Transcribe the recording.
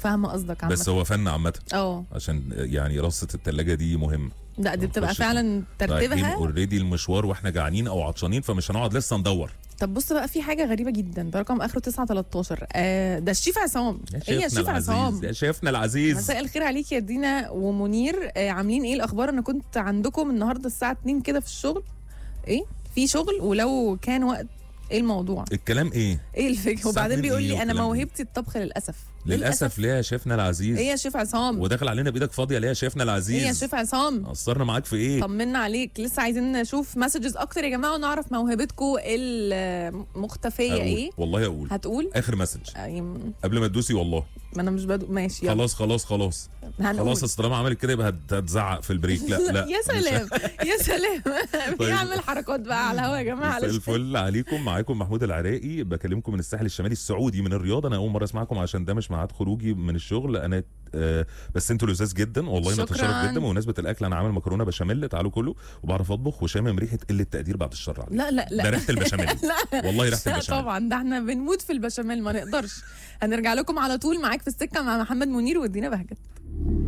فاهمه قصدك عامه بس هو فن عامه اه عشان يعني رصه الثلاجه دي مهمه لا دي بتبقى نخش فعلا رايحين ترتيبها اوريدي المشوار واحنا جعانين او عطشانين فمش هنقعد لسه ندور طب بص بقى في حاجه غريبه جدا ده رقم اخره 9 13 آه ده الشيف عصام هي الشيف عصام يا شيفنا العزيز مساء الخير عليك يا دينا ومنير آه عاملين ايه الاخبار انا كنت عندكم النهارده الساعه 2 كده في الشغل ايه في شغل ولو كان وقت ايه الموضوع الكلام ايه ايه الفكره الساعة وبعدين 2 بيقول إيه لي انا والكلام ده؟ موهبتي الطبخ للاسف للاسف ليه يا شيفنا العزيز ايه يا شيف عصام وداخل علينا بايدك فاضيه ليه يا شيفنا العزيز ايه يا شيف عصام قصرنا معاك في ايه طمنا عليك لسه عايزين نشوف مسجز اكتر يا جماعه ونعرف موهبتكم المختفيه أقول. ايه والله اقول هتقول اخر مسج أي- قبل ما تدوسي والله ما انا مش بدو ماشي يلا خلاص خلاص خلاص هنقول. خلاص أصل طالما عملت كده يبقى هت- هتزعق في البريك لا لا يا مش- سلام يا سلام طيب. بيعمل حركات بقى على الهوا يا جماعه مساء علشان- الفل عليكم معاكم محمود العراقي بكلمكم من الساحل الشمالي السعودي من الرياض انا اول مره اسمعكم عشان ده مش ميعاد خروجي من الشغل انا آه بس انتوا لذاذ جدا والله انا شكراً. اتشرف جدا بمناسبه الاكل انا عامل مكرونه بشاميل تعالوا كله وبعرف اطبخ وشامم ريحه قله تقدير بعد الشر عليك لا لا ده لا ريحه البشاميل لا والله ريحه لا البشاميل طبعا ده احنا بنموت في البشاميل ما نقدرش هنرجع لكم على طول معاك في السكه مع محمد منير ودينا بهجت